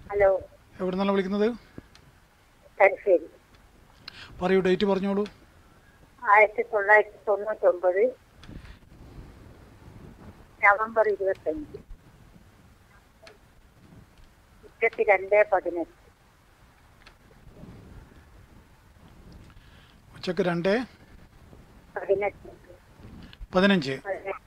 Hello എവിടെ നിന്നാണ് വിളിക്കുന്നത് തലശ്ശേരി പറയൂ ഡേറ്റ് പറഞ്ഞോളൂ ആയിരത്തി തൊള്ളായിരത്തി തൊണ്ണൂറ്റൊമ്പത് നവംബർ ഇരുപത്തഞ്ച് ഉച്ചത്തി രണ്ട് പതിനെട്ട് ഉച്ചക്ക് രണ്ട് പതിനെട്ട് പതിനഞ്ച് പതിനെട്ട്.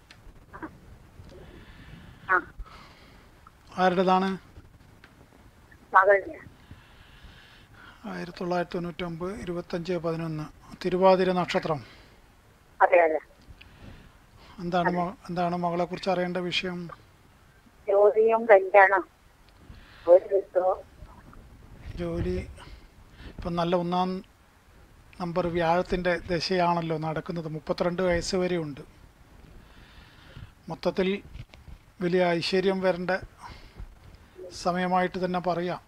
ആ ആരുടേതാണ് മകളുടെ ആയിരത്തി തൊള്ളായിരത്തി തൊണ്ണൂറ്റൊമ്പത് ഇരുപത്തഞ്ച് പതിനൊന്ന് തിരുവാതിര നക്ഷത്രം അതെ അതെ എന്താണ് മ- എന്താണ് മകളെ കുറിച്ച് അറിയേണ്ട വിഷയം ജോലിയും കല്യാണം ഒരു ദിവസവും ജോലി ഇപ്പം നല്ല ഒന്നാം നമ്പർ വ്യാഴത്തിൻ്റെ ദശയാണല്ലോ നടക്കുന്നത് മുപ്പത്തിരണ്ട് വയസ്സ് വരെ ഉണ്ട് മൊത്തത്തിൽ വലിയ ഐശ്വര്യം വരേണ്ട സമയമായിട്ട് തന്നെ പറയാം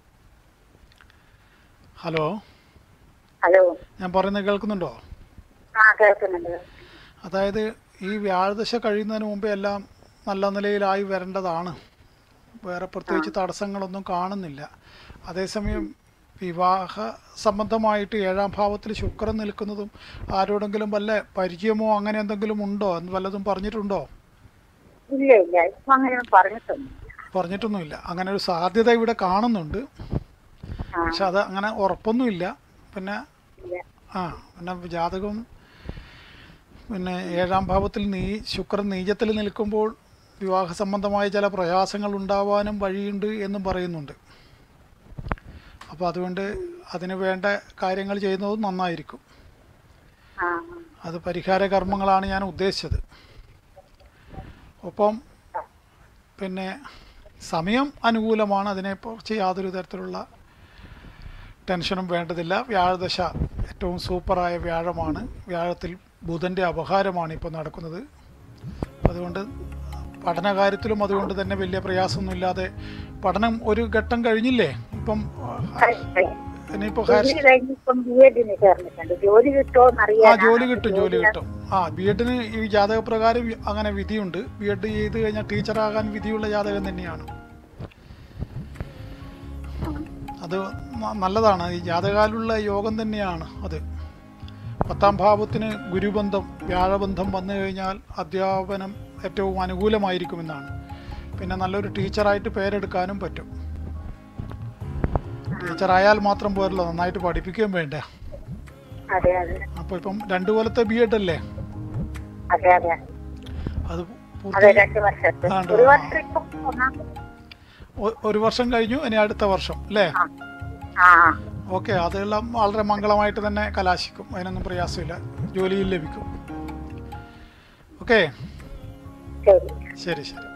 ഹലോ ഹലോ ഞാൻ പറയുന്നത് കേൾക്കുന്നുണ്ടോ ആ കേൾക്കുന്നുണ്ട് അതായത് ഈ വ്യാഴദശ കഴിയുന്നതിന് മുമ്പേ എല്ലാം നല്ല നിലയിലായി വരേണ്ടതാണ് വേറെ പ്രത്യേകിച്ച് തടസ്സങ്ങളൊന്നും കാണുന്നില്ല അതേസമയം വിവാഹ സംബന്ധമായിട്ട് ഏഴാം ഭാവത്തിൽ ശുക്രൻ നിൽക്കുന്നതും ആരോടെങ്കിലും വല്ല പരിചയമോ അങ്ങനെ എന്തെങ്കിലും ഉണ്ടോ എന്ന് വല്ലതും പറഞ്ഞിട്ടുണ്ടോ ഇല്ല ഇല്ല ഇപ്പൊ അങ്ങനെ പറഞ്ഞിട്ടൊന്നും പറഞ്ഞിട്ടൊന്നുമില്ല അങ്ങനെ ഒരു സാധ്യത ഇവിടെ കാണുന്നുണ്ട് ആ പക്ഷെ അത് അങ്ങനെ ഉറപ്പൊന്നുമില്ല പിന്നെ ഇല്ല ആ പിന്നെ ജാതകം പിന്നെ ഏഴാം ഭാവത്തിൽ നീ ശുക്രൻ നീചത്തിൽ നിൽക്കുമ്പോൾ വിവാഹ സംബന്ധമായ ചില പ്രയാസങ്ങൾ ഉണ്ടാവാനും വഴിയുണ്ട് എന്നും പറയുന്നുണ്ട് അപ്പോൾ അതുകൊണ്ട് അതിന് വേണ്ട കാര്യങ്ങൾ ചെയ്യുന്നത് നന്നായിരിക്കും ആ അത് പരിഹാര കർമ്മങ്ങളാണ് ഞാൻ ഉദ്ദേശിച്ചത് ഒപ്പം പിന്നെ സമയം അനുകൂലമാണ് അതിനെക്കുറിച്ച് യാതൊരു തരത്തിലുള്ള ടെൻഷനും വേണ്ടതില്ല വ്യാഴദശ ഏറ്റവും സൂപ്പറായ വ്യാഴമാണ് വ്യാഴത്തിൽ ബുധൻ്റെ അപഹാരമാണ് ഇപ്പോൾ നടക്കുന്നത് അതുകൊണ്ട് പഠന കാര്യത്തിലും അതുകൊണ്ട് തന്നെ വലിയ പ്രയാസമൊന്നുമില്ലാതെ പഠനം ഒരു ഘട്ടം കഴിഞ്ഞില്ലേ ഇപ്പം ഇനിയിപ്പോൾ ഹയർ ജോലി കഴിഞ്ഞിപ്പം ബി എഡിന് ചേർന്നിട്ടുണ്ട് ജോലി ആ കിട്ടുമോന്നറിയാൻ ജോലി കിട്ടും ജോലി കിട്ടും ആ ബി എഡിന് ഈ ജാതകപ്രകാരം അങ്ങനെ വിധിയുണ്ട് ബി എഡ് ചെയ്ത് കഴിഞ്ഞാൽ ടീച്ചറാകാൻ വിധിയുള്ള ജാതകം തന്നെയാണ് അത് ന- നല്ലതാണ് ഈ ജാതകാലുള്ള യോഗം തന്നെയാണ് അത് പത്താം ഭാവത്തിന് ഗുരുബന്ധം വ്യാഴബന്ധം വന്നു കഴിഞ്ഞാൽ അധ്യാപനം ഏറ്റവും അനുകൂലമായിരിക്കുമെന്നാണ് പിന്നെ നല്ലൊരു ടീച്ചറായിട്ട് പേരെടുക്കാനും പറ്റും ടീച്ചറായാൽ മാത്രം പോരല്ലോ നന്നായിട്ട് പഠിപ്പിക്കുകയും വേണ്ടേ അതെ അതെ അപ്പോൾ ഇപ്പം രണ്ടു കൊല്ലത്തെ ബി എഡ് അല്ലേ അതെ അതെ അത് അതെ പൂർത്തി രണ്ട് വർഷത്തെ ആണ്ട്. ഒരു വർഷം ഇപ്പം ഒന്നാം ഒ- ഒരു വർഷം കഴിഞ്ഞു ഇനി അടുത്ത വർഷം അല്ലേ ആ ആ ഓക്കെ അതെല്ലാം വളരെ മംഗളമായിട്ട് തന്നെ കലാശിക്കും അതിനൊന്നും പ്രയാസമില്ല ജോലിയിൽ ലഭിക്കും ഓക്കെ ശരി ശരി ശരി